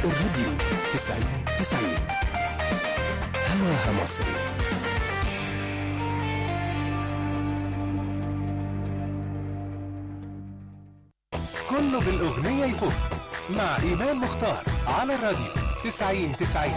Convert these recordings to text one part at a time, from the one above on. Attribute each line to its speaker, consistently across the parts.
Speaker 1: الراديو تسعين تسعين هواها مصري كله بالأغنية يفوت مع إيمان مختار على الراديو تسعين تسعين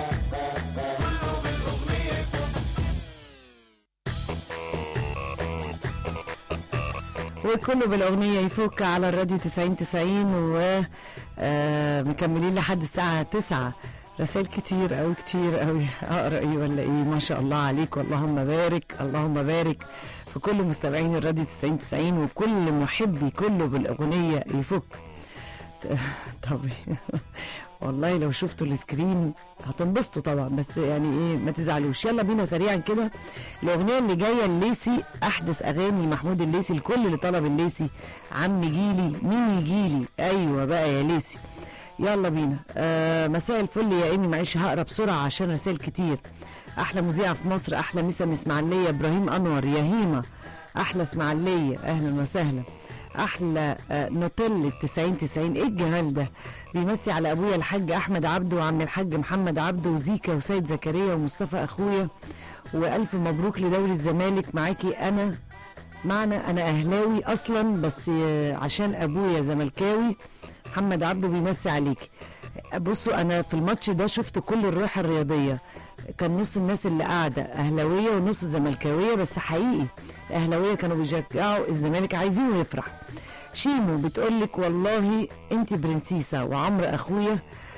Speaker 2: وكله بالأغنية يفك على الراديو 90 90 و آه، مكملين لحد الساعة 9 رسائل كتير أوي كتير أوي أقرأ إيه ولا إيه ما شاء الله عليك اللهم بارك اللهم بارك في كل مستمعين الراديو 90 90 وكل محبي كله بالأغنية يفك طب والله لو شفتوا السكرين هتنبسطوا طبعا بس يعني ايه ما تزعلوش يلا بينا سريعا كده الاغنيه اللي جايه الليسي احدث اغاني محمود الليسي الكل اللي طلب الليسي عم جيلي مين يجيلي ايوه بقى يا ليسي يلا بينا آه مساء الفل يا ايمي معلش هقرا بسرعه عشان رسائل كتير احلى مذيعه في مصر احلى مسا من اسماعيليه ابراهيم انور يا هيمه احلى اسماعيليه اهلا وسهلا احلى آه، نوتيل 90 90 ايه الجمال ده بيمسي على ابويا الحاج احمد عبده وعم الحاج محمد عبده وزيكا وسيد زكريا ومصطفى اخويا والف مبروك لدوري الزمالك معاكي انا معنا انا اهلاوي اصلا بس آه، عشان ابويا زملكاوي محمد عبده بيمسي عليكي بصوا انا في الماتش ده شفت كل الروح الرياضيه كان نص الناس اللي قاعده اهلاويه ونص زملكاويه بس حقيقي الاهلاويه كانوا بيشجعوا الزمالك عايزينه يفرح شيمو بتقول لك والله انت برنسيسه وعمرو اخويا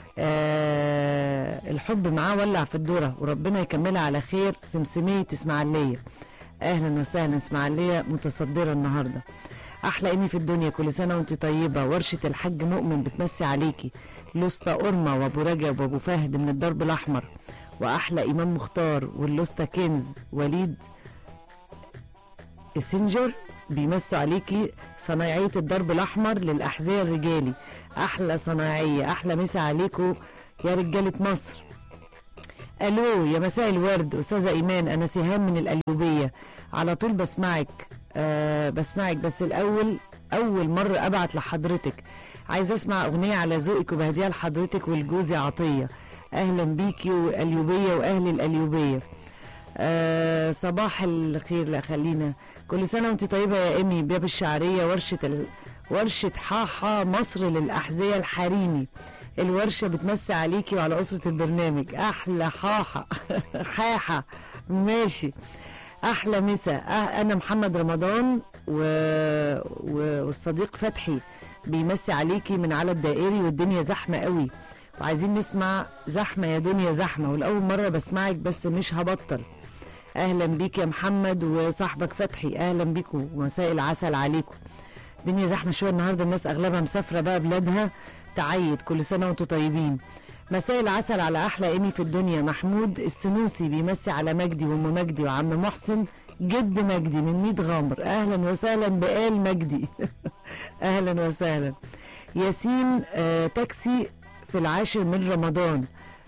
Speaker 2: آه الحب معاه ولع في الذره وربنا يكملها على خير سمسميه اسماعيليه اهلا وسهلا اسماعيليه متصدره النهارده احلى ايمي في الدنيا كل سنه وانت طيبه ورشه الحاج مؤمن بتمسي عليكي لوستا قرمه وابو رجب وابو فهد من الدرب الاحمر واحلى امام مختار واللوستا كنز وليد اسنجر بيمسوا عليكي صنايعية الدرب الأحمر للأحذية الرجالي أحلى صنايعية أحلى مسا عليكم يا رجالة مصر ألو يا مساء الورد أستاذة إيمان أنا سهام من القليوبية على طول بسمعك أه بسمعك بس الأول أول مرة أبعت لحضرتك عايزة أسمع أغنية على ذوقك وبهديها لحضرتك والجوزي عطية أهلا بيكي والقليوبية وأهل القليوبية آه صباح الخير لا خلينا كل سنه وانت طيبه يا ايمي باب الشعريه ورشه ال... ورشه حاحا مصر للاحذيه الحريمي الورشه بتمسي عليكي وعلى اسره البرنامج احلى حاحا حاحا ماشي احلى مسا أه انا محمد رمضان و... و... والصديق فتحي بيمسي عليكي من على الدائري والدنيا زحمه قوي وعايزين نسمع زحمه يا دنيا زحمه ولاول مره بسمعك بس مش هبطل اهلا بيك يا محمد وصاحبك فتحي اهلا بيكم ومساء العسل عليكم الدنيا زحمه شويه النهارده الناس اغلبها مسافره بقى بلادها تعيد كل سنه وانتم طيبين مساء العسل على احلى ايمي في الدنيا محمود السنوسي بيمسي على مجدي وام مجدي وعم محسن جد مجدي من ميت غامر اهلا وسهلا بآل مجدي اهلا وسهلا ياسين آه تاكسي في العاشر من رمضان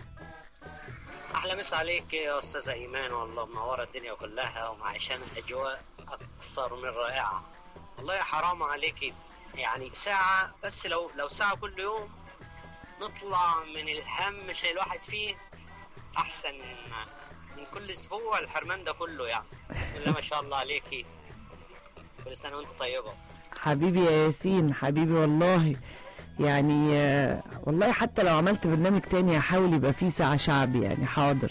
Speaker 3: احلى مسا عليك يا استاذه ايمان والله منوره الدنيا كلها ومعيشانا اجواء اكثر من رائعه والله حرام عليكي يعني ساعه بس لو لو ساعه كل يوم نطلع من الهم اللي الواحد فيه احسن من كل اسبوع الحرمان ده كله يعني بسم الله ما شاء الله عليكي كل سنه وانت طيبه
Speaker 2: حبيبي يا ياسين حبيبي والله يعني آه، والله حتى لو عملت برنامج تاني هحاول يبقى فيه ساعة شعبي يعني حاضر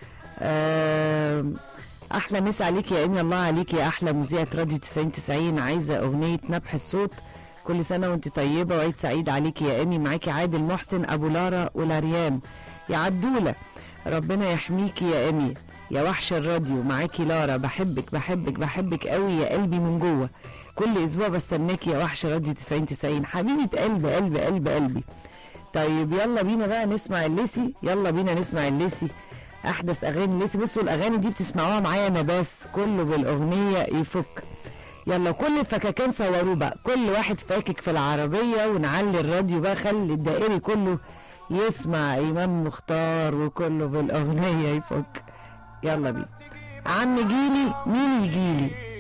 Speaker 2: آه، أحلى مسا عليك يا إيمي الله عليك يا أحلى مذيعة راديو 90 90 عايزة أغنية نبح الصوت كل سنة وأنت طيبة وعيد سعيد عليك يا إيمي معاكي عادل محسن أبو لارا ولاريان يا عدولة ربنا يحميكي يا إيمي يا وحش الراديو معاكي لارا بحبك بحبك بحبك قوي يا قلبي من جوه كل اسبوع بستناكي يا وحش راديو 90 90 حبيبه قلب قلب قلب قلبي طيب يلا بينا بقى نسمع الليسي يلا بينا نسمع الليسي احدث اغاني الليسي بصوا الاغاني دي بتسمعوها معايا انا بس كله بالاغنيه يفك يلا كل الفكاكين صوروه بقى كل واحد فاكك في العربيه ونعلي الراديو بقى خلي الدائري كله يسمع امام مختار وكله بالاغنيه يفك يلا بينا عم جيلي مين يجيلي